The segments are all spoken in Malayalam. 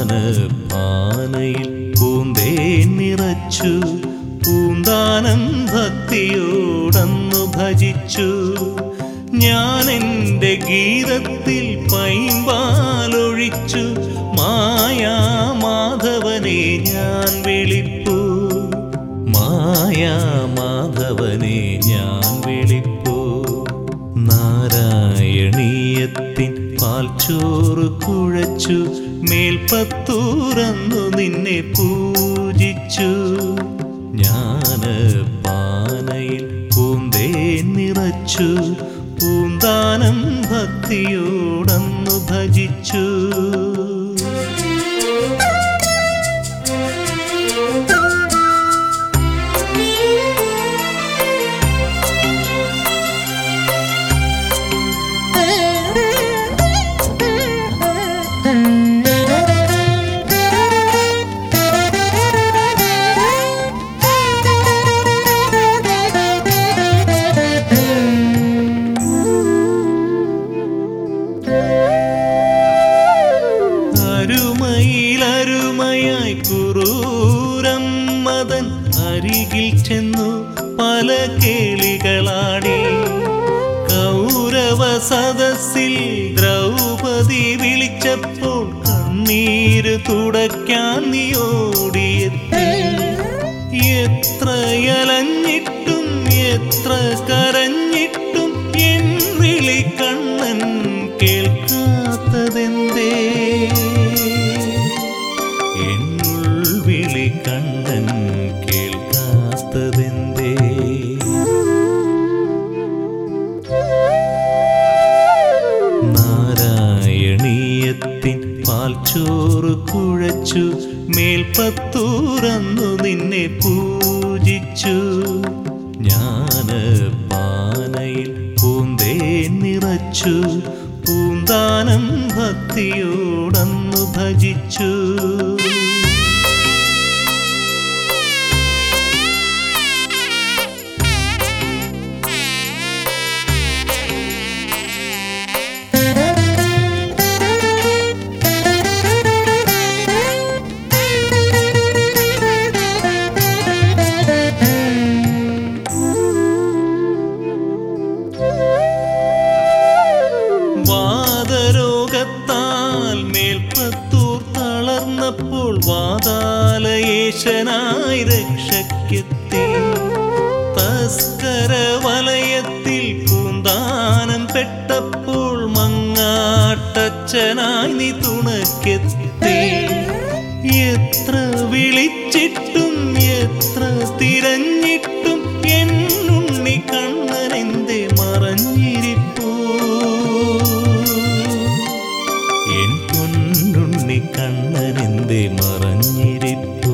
ഞാന് പാനയിൽ പൂന്തേ നിറച്ചു പൂന്താനം ഭക്തിയോടന്നു ഭജിച്ചു ഞാൻ എൻ്റെ ഗീതത്തിൽ പൈമ്പാലൊഴിച്ചു മായാ മാധവനെ ഞാൻ വിളിപ്പു മായാ മാധവനെ ഞാൻ വിളിപ്പു നാരായണീയത്തിൻ പാൽച്ചോറ് കുഴച്ചു മേൽപ്പത്തൂറന്നു നിന്നെ പൂജിച്ചു ഞാന് പാനയിൽ പൂന്തേ നിറച്ചു പൂന്താനം ഭക്തിയോടന്നു ഭജിച്ചു അരുമയിലരുമയായി കുറൂരം മതൻ അരികിൽ ചെന്നു പല കേളികളാടി കൗരവ സദസ്സിൽ ദ്രൗപദി വിളിച്ചപ്പോൾ കണ്ണീര് തുടയ്ക്കാൻ നീ ഓടിയെത്തി എത്രയലഞ്ഞിട്ടും എത്ര കരഞ്ഞിട്ടും എൻ വിളി കണ്ണൻ കേൾക്കാത്തതെന്തേ എന്നുൾ വിളി കണ്ണൻ കേൾക്കാത്തതെന്തേ നാരായണീയത്തിൻ പാൽച്ചോറ് കുഴച്ചു മേൽപ്പത്തൂറന്നു നിന്നെ പൂജിച്ചു ഞാന് പാനയിൽ പൂന്തേ നിറച്ചു പൂന്താനം ഭക്തിയോടന്നു ഭജിച്ചു വാദരോഗത്താൽ മേൽപ്പത്തൂർ തളർന്നപ്പോൾ വാതാലയേശനായി രക്ഷയ്ക്കെത്തി തസ്കര വലയത്തിൽ പൂന്താനം പെട്ടപ്പോൾ മങ്ങാട്ടച്ചനായി നീ തുണക്കെത്തി എത്ര വിളിച്ചിട്ടും എത്ര തിരഞ്ഞിട്ടും എന്നുണ്ണി കണ്ണനെന്തേ മറഞ്ഞിരിപ്പൂ എൻ പൊന്നുണ്ണി കണ്ണനെന്തേ മറഞ്ഞിരിപ്പൂ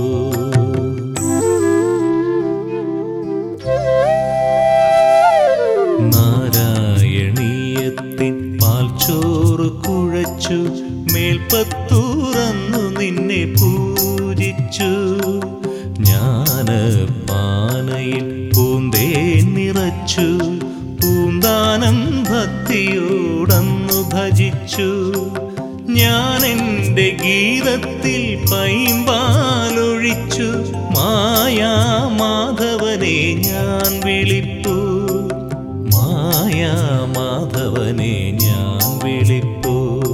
നാരായണീയത്തിൻ പാൽച്ചോറ് കുഴച്ചു മേൽപ്പത്തൂറന്നു നിന്നെ പൂജിച്ചു ഞാന് പാനയിൽ പൂന്തേ നിറച്ചു പൂന്താനം ഭക്തിയോടന്നു ഭജിച്ചു ഞാൻ എൻ്റെ ഗീതത്തിൽ പൈമ്പാലൊഴിച്ചു മായാ മാധവനെ ഞാൻ വിളിപ്പു മായാ മാധവനെ ഞാൻ വിളിപ്പു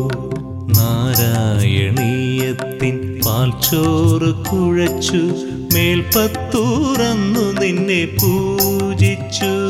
നാരായണീയത്തിൻ പാൽച്ചോറ് കുഴച്ചു മേൽപ്പത്തൂറന്നു നിന്നെ പൂജിച്ചു